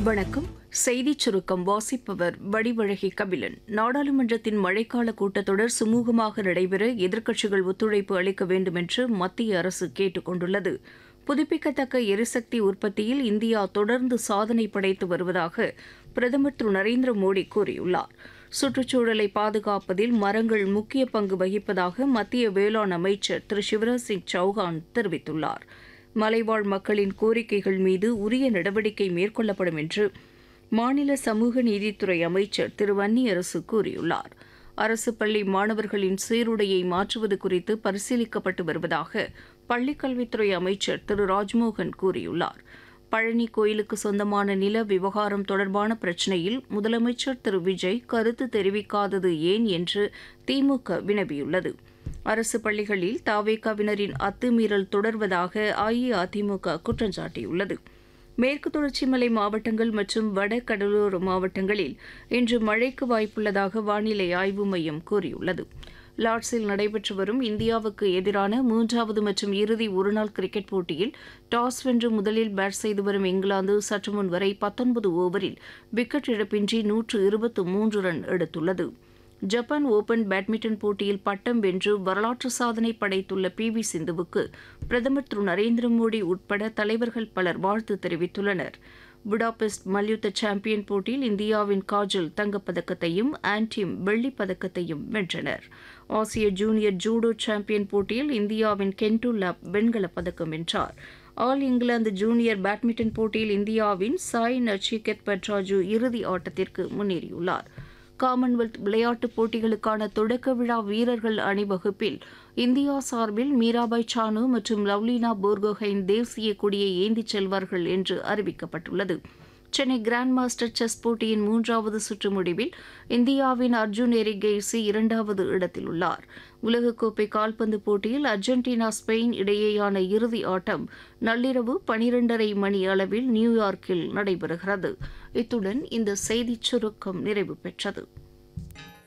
வணக்கம் செய்திச் சுருக்கம் வாசிப்பவர் வடிவழகி கபிலன் நாடாளுமன்றத்தின் மழைக்கால கூட்டத்தொடர் சுமூகமாக நடைபெற எதிர்க்கட்சிகள் ஒத்துழைப்பு அளிக்க வேண்டும் என்று மத்திய அரசு கேட்டுக் கொண்டுள்ளது புதுப்பிக்கத்தக்க எரிசக்தி உற்பத்தியில் இந்தியா தொடர்ந்து சாதனை படைத்து வருவதாக பிரதமர் திரு நரேந்திர மோடி கூறியுள்ளார் சுற்றுச்சூழலை பாதுகாப்பதில் மரங்கள் முக்கிய பங்கு வகிப்பதாக மத்திய வேளாண் அமைச்சர் திரு சிவராஜ் சிங் சௌஹான் தெரிவித்துள்ளார் மலைவாழ் மக்களின் கோரிக்கைகள் மீது உரிய நடவடிக்கை மேற்கொள்ளப்படும் என்று மாநில சமூக நீதித்துறை அமைச்சர் திரு வன்னியரசு கூறியுள்ளார் அரசு பள்ளி மாணவர்களின் சீருடையை மாற்றுவது குறித்து பரிசீலிக்கப்பட்டு வருவதாக பள்ளிக்கல்வித்துறை அமைச்சர் திரு ராஜ்மோகன் கூறியுள்ளார் பழனி கோயிலுக்கு சொந்தமான நில விவகாரம் தொடர்பான பிரச்சினையில் முதலமைச்சர் திரு விஜய் கருத்து தெரிவிக்காதது ஏன் என்று திமுக வினவியுள்ளது அரசு பள்ளிகளில் தாவேகாவினரின் அத்துமீறல் தொடர்வதாக அஇஅதிமுக குற்றம் சாட்டியுள்ளது மேற்கு தொடர்ச்சி மலை மாவட்டங்கள் மற்றும் வட கடலோர மாவட்டங்களில் இன்று மழைக்கு வாய்ப்புள்ளதாக வானிலை ஆய்வு மையம் கூறியுள்ளது லார்ட்ஸில் நடைபெற்று வரும் இந்தியாவுக்கு எதிரான மூன்றாவது மற்றும் இறுதி ஒருநாள் கிரிக்கெட் போட்டியில் டாஸ் வென்று முதலில் பேட் செய்து வரும் இங்கிலாந்து சற்று முன் வரை பத்தொன்பது ஓவரில் விக்கெட் இழப்பின்றி நூற்று இருபத்து மூன்று ரன் எடுத்துள்ளது ஜப்பான் ஓபன் பேட்மிண்டன் போட்டியில் பட்டம் வென்று வரலாற்று சாதனை படைத்துள்ள பி வி சிந்துவுக்கு பிரதமர் திரு நரேந்திர மோடி உட்பட தலைவர்கள் பலர் வாழ்த்து தெரிவித்துள்ளனர் புடாபெஸ்ட் மல்யுத்த சாம்பியன் போட்டியில் இந்தியாவின் காஜல் தங்கப்பதக்கத்தையும் ஆன்டிம் வெள்ளிப் பதக்கத்தையும் வென்றனர் ஆசிய ஜூனியர் ஜூடோ சாம்பியன் போட்டியில் இந்தியாவின் கென்டு லாப் வெண்கலப் பதக்கம் வென்றார் ஆல் இங்கிலாந்து ஜூனியர் பேட்மிண்டன் போட்டியில் இந்தியாவின் சாய் நச்சிகெத் பட்ராஜு இறுதி ஆட்டத்திற்கு முன்னேறியுள்ளார் காமன்வெல்த் விளையாட்டுப் போட்டிகளுக்கான தொடக்க விழா வீரர்கள் அணிவகுப்பில் இந்தியா சார்பில் மீராபாய் சானு மற்றும் லவ்லினா போர்கோஹைன் தேசிய கொடியை ஏந்திச் செல்வார்கள் என்று அறிவிக்கப்பட்டுள்ளது சென்னை கிராண்ட் மாஸ்டர் செஸ் போட்டியின் மூன்றாவது சுற்று முடிவில் இந்தியாவின் அர்ஜுன் எரிகெய்சி இரண்டாவது இடத்தில் உள்ளார் உலகக்கோப்பை கால்பந்து போட்டியில் அர்ஜென்டினா ஸ்பெயின் இடையேயான இறுதி ஆட்டம் நள்ளிரவு பனிரெண்டரை மணி அளவில் நியூயார்க்கில் நடைபெறுகிறது இத்துடன் இந்த செய்திச் சுருக்கம் நிறைவு பெற்றது